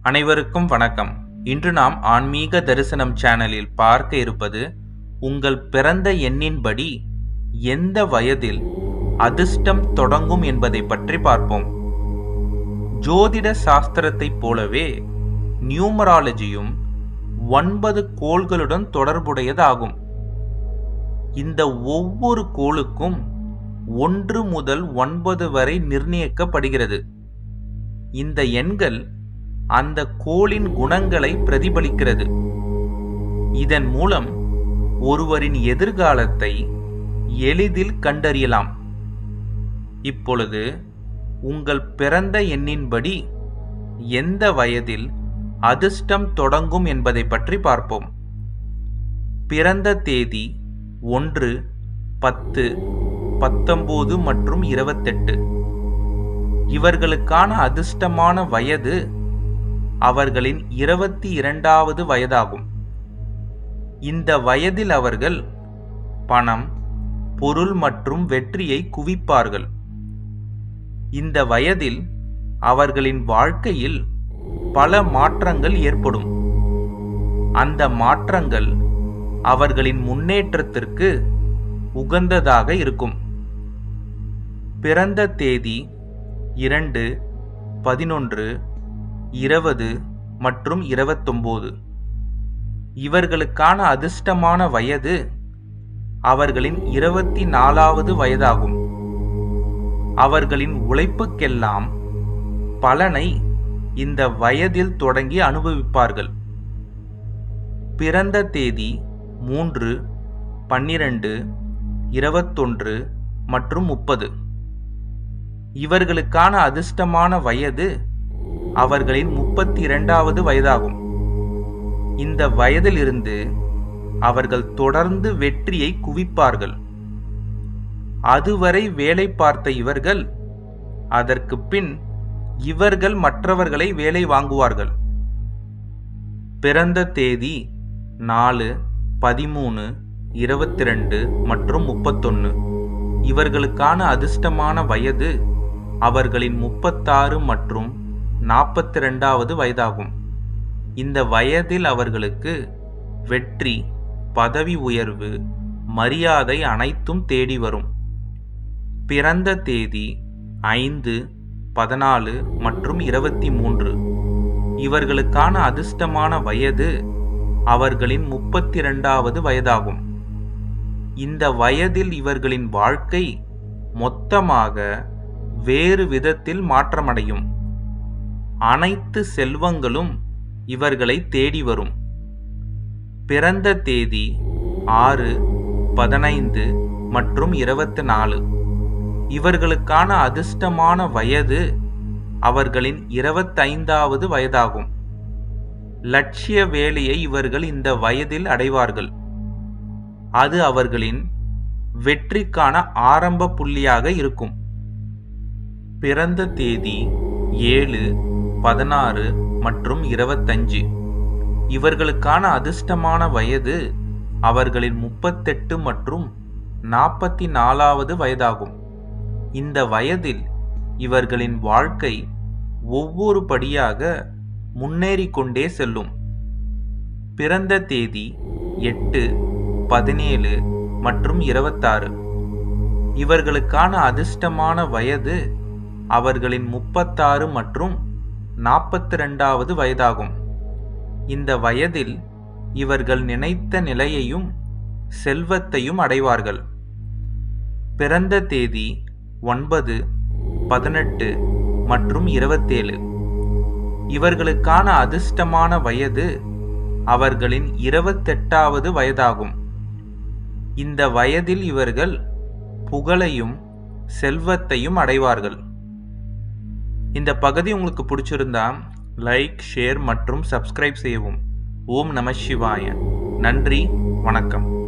அனைவருக்கும் வணக்கம் இன்று நாம் ஆன்மீக தரிசனம் சேனலில் பார்க்க இருப்பது உங்கள் பிறந்த எண்ணின்படி எந்த வயதில் அதிர்ஷ்டம் தொடங்கும் என்பதை பற்றி பார்ப்போம் ஜோதிட சாஸ்திரத்தைப் போலவே நியூமராலஜியும் ஒன்பது கோள்களுடன் தொடர்புடையதாகும் இந்த ஒவ்வொரு கோளுக்கும் ஒன்று முதல் ஒன்பது வரை நிர்ணயிக்கப்படுகிறது இந்த எண்கள் அந்த கோளின் குணங்களை பிரதிபலிக்கிறது இதன் மூலம் ஒருவரின் எதிர்காலத்தை எளிதில் கண்டறியலாம் இப்பொழுது உங்கள் பிறந்த எண்ணின்படி எந்த வயதில் அதிர்ஷ்டம் தொடங்கும் என்பதை பற்றி பார்ப்போம் பிறந்த தேதி ஒன்று பத்து பத்தொன்பது மற்றும் இருபத்தெட்டு இவர்களுக்கான அதிர்ஷ்டமான வயது அவர்களின் இருபத்தி இரண்டாவது வயதாகும் இந்த வயதில் அவர்கள் பணம் பொருள் மற்றும் வெற்றியை குவிப்பார்கள் இந்த வயதில் அவர்களின் வாழ்க்கையில் பல மாற்றங்கள் ஏற்படும் அந்த மாற்றங்கள் அவர்களின் முன்னேற்றத்திற்கு உகந்ததாக இருக்கும் பிறந்த தேதி இரண்டு பதினொன்று இருபது மற்றும் இருபத்தொம்போது இவர்களுக்கான அதிர்ஷ்டமான வயது அவர்களின் இருபத்தி நாலாவது வயதாகும் அவர்களின் உழைப்புக்கெல்லாம் பலனை இந்த வயதில் தொடங்கி அனுபவிப்பார்கள் பிறந்த தேதி மூன்று பன்னிரண்டு இருபத்தொன்று மற்றும் முப்பது இவர்களுக்கான அதிர்ஷ்டமான வயது அவர்களின் முப்பத்தி இரண்டாவது வயதாகும் இந்த வயதிலிருந்து அவர்கள் தொடர்ந்து வெற்றியை குவிப்பார்கள் அதுவரை வேலை பார்த்த இவர்கள் அதற்கு பின் இவர்கள் மற்றவர்களை வேலை வாங்குவார்கள் பிறந்த தேதி நாலு பதிமூணு இருபத்தி ரெண்டு மற்றும் முப்பத்தொன்று இவர்களுக்கான அதிர்ஷ்டமான வயது அவர்களின் முப்பத்தாறு மற்றும் நாற்பத்தி ரெண்டாவது வயதாகும் இந்த வயதில் அவர்களுக்கு வெற்றி பதவி உயர்வு மரியாதை அனைத்தும் தேடி வரும் பிறந்த தேதி ஐந்து பதினாலு மற்றும் இருபத்தி மூன்று இவர்களுக்கான அதிர்ஷ்டமான வயது அவர்களின் முப்பத்தி இரண்டாவது வயதாகும் இந்த வயதில் இவர்களின் வாழ்க்கை மொத்தமாக வேறு விதத்தில் மாற்றமடையும் அனைத்து செல்வங்களும் இவர்களை தேடி வரும் பிறந்த தேதி ஆறு பதினைந்து மற்றும் இருபத்தி நாலு இவர்களுக்கான அதிர்ஷ்டமான வயது அவர்களின் இருபத்தைந்தாவது வயதாகும் லட்சிய வேலையை இவர்கள் இந்த வயதில் அடைவார்கள் அது அவர்களின் வெற்றிக்கான ஆரம்ப புள்ளியாக இருக்கும் பிறந்த தேதி ஏழு பதினாறு மற்றும் இருபத்தஞ்சு இவர்களுக்கான அதிர்ஷ்டமான வயது அவர்களின் முப்பத்தெட்டு மற்றும் நாற்பத்தி நாலாவது வயதாகும் இந்த வயதில் இவர்களின் வாழ்க்கை ஒவ்வொரு படியாக முன்னேறி கொண்டே செல்லும் பிறந்த தேதி எட்டு பதினேழு மற்றும் இருபத்தாறு இவர்களுக்கான அதிர்ஷ்டமான வயது அவர்களின் முப்பத்தாறு மற்றும் நாற்பத்தி ரெண்டாவது வயதாகும் இந்த வயதில் இவர்கள் நினைத்த நிலையையும் செல்வத்தையும் அடைவார்கள் பிறந்த தேதி ஒன்பது பதினெட்டு மற்றும் இருபத்தேழு இவர்களுக்கான அதிர்ஷ்டமான வயது அவர்களின் இருபத்தெட்டாவது வயதாகும் இந்த வயதில் இவர்கள் புகழையும் செல்வத்தையும் அடைவார்கள் இந்த பகுதி உங்களுக்கு பிடிச்சிருந்தா லைக் ஷேர் மற்றும் சப்ஸ்கிரைப் செய்யவும் ஓம் நம சிவாய நன்றி வணக்கம்